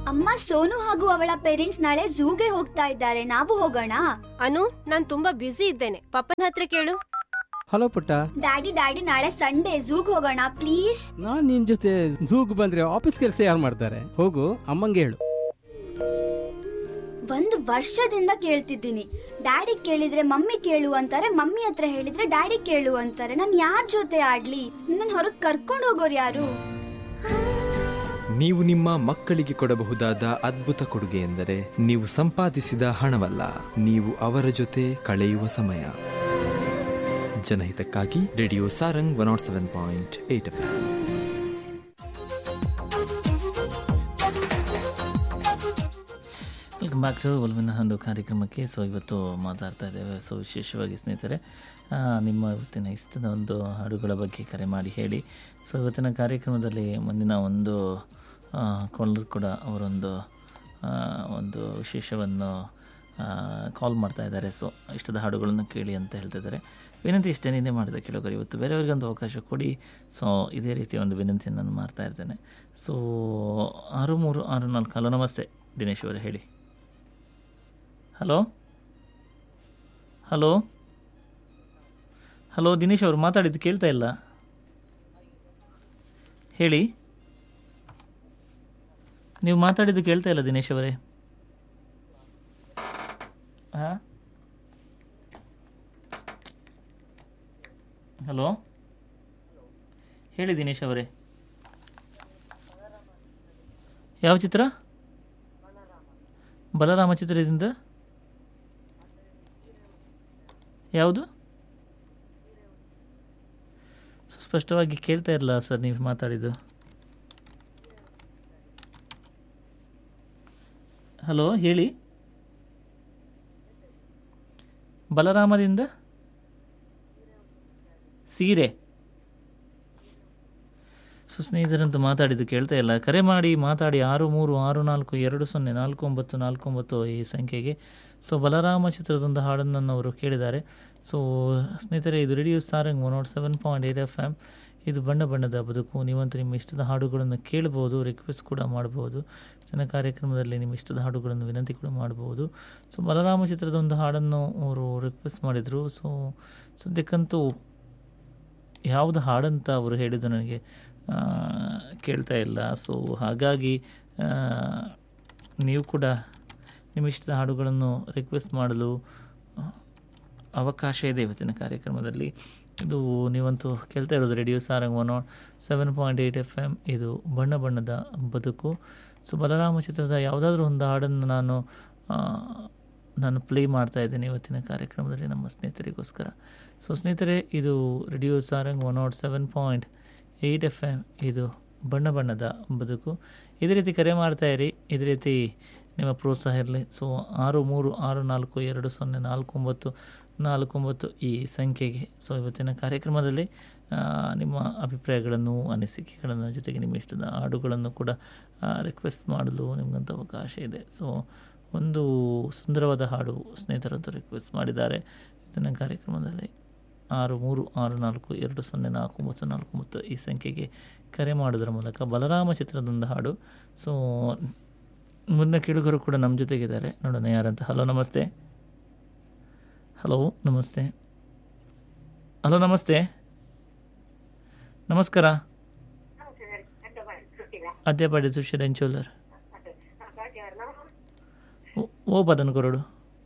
ಅಮ್ಮ ಸೋನು ಹಾಗೂ ಅವಳ ಪೇರೆಂಟ್ಸ್ ನಾಳೆ ಝೂಗೆ ಹೋಗ್ತಾ ಇದ್ದಾರೆ ನಾವು ಹೋಗೋಣ ಅನು ನಾನ್ ತುಂಬಾ ಬ್ಯುಸಿ ಇದ್ದೇನೆ ಪಪ್ಪನ ಹತ್ರ ಕೇಳು ಹಲೋ ಪುಟ್ಟ ಡ್ಯಾಡಿ ಡ್ಯಾಡಿ ನಾಳೆ ಸಂಡೇ ಝೂಗ್ ಹೋಗೋಣ ಪ್ಲೀಸ್ ನಾನ್ ನಿನ್ ಜೊತೆ ಝೂಗ್ ಬಂದ್ರೆ ಆಫೀಸ್ ಕೆಲಸ ಯಾರು ಮಾಡ್ತಾರೆ ಹೋಗು ಅಮ್ಮಂಗೆ ಹೇಳು ಒಂದು ವರ್ಷದಿಂದ ಕೇಳ್ತಿದ್ದೀನಿ ಡ್ಯಾಡಿ ಕೇಳಿದ್ರೆ ಮಮ್ಮಿ ಕೇಳು ಅಂತಾರೆ ಮಮ್ಮಿ ಹತ್ರ ಹೇಳಿದ್ರೆ ಡ್ಯಾಡಿ ಕೇಳು ಅಂತಾರೆ ನಾನು ಯಾರ ಜೊತೆ ಆಡ್ಲಿ ನನ್ನ ಹೊರಗೆ ಕರ್ಕೊಂಡು ಹೋಗೋರು ಯಾರು ನೀವು ನಿಮ್ಮ ಮಕ್ಕಳಿಗೆ ಕೊಡಬಹುದಾದ ಅದ್ಭುತ ಕೊಡುಗೆ ಎಂದರೆ ನೀವು ಸಂಪಾದಿಸಿದ ಹಣವಲ್ಲ ನೀವು ಅವರ ಜೊತೆ ಕಳೆಯುವ ಸಮಯ ಜನಹಿತಕ್ಕಾಗಿ radio Sarang one naught seven point eight F welcome back to ಒಲವಿನ ಒಂದು ಕಾರ್ಯಕ್ರಮಕ್ಕೆ ಸೊ ಇವತ್ತು ಮಾತಾಡ್ತಾ ಇದ್ದೇವೆ ಸೊ ವಿಶೇಷವಾಗಿ ಸ್ನೇಹಿತರೆ ಆ, ನಿಮ್ಮ ಇವತ್ತಿನ ಇಷ್ಟದ ಒಂದು ಹಾಡುಗಳ ಬಗ್ಗೆ ಕರೆ ಮಾಡಿ ಹೇಳಿ ಸೊ ಇವತ್ತಿನ ಕಾರ್ಯಕ್ರಮದಲ್ಲಿ ಮುಂದಿನ ಒಂದು ಕಾಲರ್ ಕೂಡ ಅವರೊಂದು ಆ, ಒಂದು ವಿಶೇಷವನ್ನು ಕಾಲ್ ಮಾಡ್ತಾ ಇದ್ದಾರೆ ಸೊ ಇಷ್ಟದ ಹಾಡುಗಳನ್ನು ಕೇಳಿ ಅಂತ ಹೇಳ್ತಿದ್ದಾರೆ ವಿನಂತಿ ಇಷ್ಟೇ ನಿನ್ನೆ ಮಾಡಿದ ಕೇಳೋರು ಇವತ್ತು ಬೇರೆಯವರಿಗೊಂದು ಅವಕಾಶ ಕೊಡಿ ಸೊ ಇದೇ ರೀತಿಯ ಒಂದು ವಿನಂತಿಯನ್ನು ನಾನು ಮಾಡ್ತಾ ಇರ್ತೇನೆ ಸೊ ಆರು ಮೂರು ಆರು ನಾಲ್ಕು ಹಲೋ ನಮಸ್ತೆ ದಿನೇಶ್ ಅವರೇ ಹೇಳಿ ಹಲೋ ಹಲೋ ಹಲೋ ದಿನೇಶ್ ಅವರು ಮಾತಾಡಿದ್ದು ಕೇಳ್ತಾ ಇಲ್ಲ ಹೇಳಿ ನೀವು ಮಾತಾಡಿದ್ದು ಕೇಳ್ತಾ ಇಲ್ಲ ದಿನೇಶ್ ಅವರೇ ಹಾಂ ಹಲೋ ಹೇಳಿ ದಿನೇಶ್ ಅವರೇ ಯಾವ ಚಿತ್ರ ಬಲರಾಮ ಚಿತ್ರದಿಂದ ಯಾವುದು ಸ್ಪಷ್ಟವಾಗಿ ಕೇಳ್ತಾ ಇರಲ್ಲ ಸರ್ ನೀವು ಮಾತಾಡಿದ್ದು ಹಲೋ ಹೇಳಿ ಬಲರಾಮದಿಂದ ಸೀರೆ ಸೊ ಸ್ನೇಹಿತರಂತೂ ಮಾತಾಡಿದ್ದು ಕೇಳ್ತಾ ಇಲ್ಲ ಕರೆ ಮಾಡಿ ಮಾತಾಡಿ ಆರು ಮೂರು ಆರು ನಾಲ್ಕು ಎರಡು ಸೊನ್ನೆ ನಾಲ್ಕು ಒಂಬತ್ತು ನಾಲ್ಕು ಒಂಬತ್ತು ಈ ಸಂಖ್ಯೆಗೆ ಸೊ ಬಲರಾಮ ಚಿತ್ರದೊಂದು ಹಾಡನ್ನು ಅವರು ಕೇಳಿದ್ದಾರೆ ಸೊ ಸ್ನೇಹಿತರೆ ಇದು radio Sarang one naught seven point eight F M ಇದು ಬಣ್ಣ ಬಣ್ಣದ ಬದುಕು ನೀವಂತೂ ನಿಮ್ಮ ಇಷ್ಟದ ಹಾಡುಗಳನ್ನು ಕೇಳ್ಬೋದು ರಿಕ್ವೆಸ್ಟ್ ಕೂಡ ಮಾಡ್ಬೋದು ಜನ ಕಾರ್ಯಕ್ರಮದಲ್ಲಿ ನಿಮ್ಮ ಇಷ್ಟದ ಹಾಡುಗಳನ್ನು ವಿನಂತಿ ಕೂಡ ಮಾಡ್ಬೋದು ಸೊ ಬಲರಾಮ ಚಿತ್ರದ ಒಂದು ಹಾಡನ್ನು ಅವರು ರಿಕ್ವೆಸ್ಟ್ ಮಾಡಿದರು ಸೊ ಸದ್ಯಕ್ಕಂತೂ ಯಾವುದು ಹಾಡಂತ ಅವರು ಹೇಳಿದ್ದು ನನಗೆ ಆ, ಕೇಳ್ತಾ ಇಲ್ಲ ಸೊ ಹಾಗಾಗಿ ಆ, ನೀವು ಕೂಡ ನಿಮ್ಮ ಇಷ್ಟದ ಹಾಡುಗಳನ್ನು ರಿಕ್ವೆಸ್ಟ್ ಮಾಡಲು ಆ, ಅವಕಾಶ ಇದೆ ಇವತ್ತಿನ ಕಾರ್ಯಕ್ರಮದಲ್ಲಿ ಇದು ನೀವಂತೂ ಕೇಳ್ತಾ ಇರೋದು radio Sarang one naught seven point eight F M ಇದು ಬಣ್ಣ ಬಣ್ಣದ ಬದುಕು ಸೊ ಬಲರಾಮ ಚಿತ್ರದ ಯಾವುದಾದ್ರೂ ಒಂದು ಹಾಡನ್ನು ನಾನು ಆ, ನಾನು ಪ್ಲೇ ಮಾಡ್ತಾ ಇದ್ದೇನೆ ಇವತ್ತಿನ ಕಾರ್ಯಕ್ರಮದಲ್ಲಿ ನಮ್ಮ ಸ್ನೇಹಿತರಿಗೋಸ್ಕರ ಸೊ ಸ್ನೇಹಿತರೆ ಇದು radio Sarang one naught seven point eight F M ಇದು ಬಣ್ಣ ಬಣ್ಣದ ಬದುಕು ಇದೇ ರೀತಿ ಕರೆ ಮಾಡ್ತಾ ಇರಿ ಇದೇ ರೀತಿ ನಿಮ್ಮ ಪ್ರೋತ್ಸಾಹ ಇರಲಿ ಸೊ ಆರು ಮೂರು ಆರು ನಾಲ್ಕು ಎರಡು ಸೊನ್ನೆ ನಾಲ್ಕು ಒಂಬತ್ತು ನಾಲ್ಕು ಒಂಬತ್ತು ಈ ಸಂಖ್ಯೆಗೆ ಸೊ ಇವತ್ತಿನ ಕಾರ್ಯಕ್ರಮದಲ್ಲಿ ಆ, ನಿಮ್ಮ ಅಭಿಪ್ರಾಯಗಳನ್ನು ಅನಿಸಿಕೆಗಳನ್ನು ಜೊತೆಗೆ ನಿಮ್ಮ ಇಷ್ಟದ ಹಾಡುಗಳನ್ನು ಕೂಡ ರಿಕ್ವೆಸ್ಟ್ ಮಾಡಲು ನಿಮಗಂತ ಅವಕಾಶ ಇದೆ ಸೊ ಒಂದು ಸುಂದರವಾದ ಹಾಡು ಸ್ನೇಹಿತರಂತೂ ರಿಕ್ವೆಸ್ಟ್ ಮಾಡಿದ್ದಾರೆ ಇದನ್ನ ಕಾರ್ಯಕ್ರಮದಲ್ಲಿ ಆರು ಮೂರು ಆರು ನಾಲ್ಕು ಎರಡು ಸೊನ್ನೆ ನಾಲ್ಕು ಒಂಬತ್ತು ನಾಲ್ಕು ಒಂಬತ್ತು ಈ ಸಂಖ್ಯೆಗೆ ಕರೆ ಮಾಡೋದರ ಮೂಲಕ ಬಲರಾಮ ಚಿತ್ರದೊಂದು ಹಾಡು ಸೊ ಮುಂದಿನ ಕೇಳುಗರು ಕೂಡ ನಮ್ಮ ಜೊತೆಗಿದ್ದಾರೆ ನೋಡೋಣ ಯಾರಂತ ಹಲೋ ನಮಸ್ತೆ ಹಲೋ ನಮಸ್ತೆ ಹಲೋ ನಮಸ್ತೆ ನಮಸ್ಕಾರ ಅದ್ಯಪಾಡಿ ಸುಶೀಲ್ ಎಂಚೋಲರ್ ಓ- ಓ ಪದನ್ ಕೊರಡು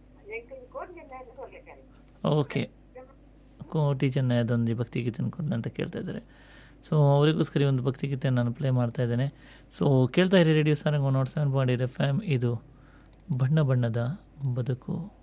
ಓಕೆ ಕೋಟಿ ಚೆನ್ನೈದೊಂದು ಭಕ್ತಿಗೀತೆ ಕೊಡಲಿ ಅಂತ ಕೇಳ್ತಾ ಇದ್ದಾರೆ ಸೊ ಅವರಿಗೋಸ್ಕರ ಈ ಒಂದು ಭಕ್ತಿಗೀತೆ ನಾನು ಪ್ಲೇ ಮಾಡ್ತಾ ಇದ್ದೇನೆ ಸೊ ಕೇಳ್ತಾ ಇರಿ radio Sarang one naught seven point eight F M ಇದು ಬಣ್ಣ ಬಣ್ಣದ ಬದುಕು